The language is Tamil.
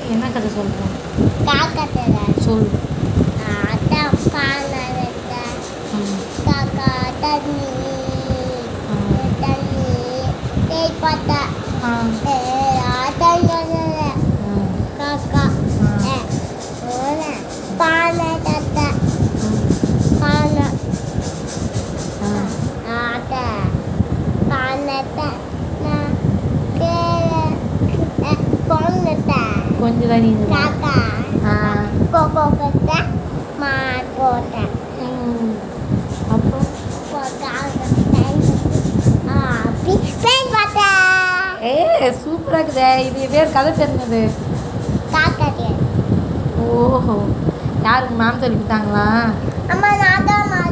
என்ன கதை சொல்கிறோம் காக்கத்துல சொல் அதான் பானரத்த ம் காக்கா தண்ணி ஆ. தண்ணி தேய் பார்த்தா ஆ தண்ணி ஆ காக்கா ஆ. பானை தத்த பானை ஆ ஆட்ட பானத்தை நான் கேள பொண்ணுட்ட கொஞ்சம் தான் நீ காக்கா ஆ கோகோ கத்த மா போட்ட ம் அப்புறம் பெண் பார்த்தா ஏ சூப்பராக இருக்குதே இது பேர் கதை பேர் என்னது காக்கா ஓஹோ யாருக்கு மேம் சொல்லி கொடுத்தாங்களா அம்மா நான் தான்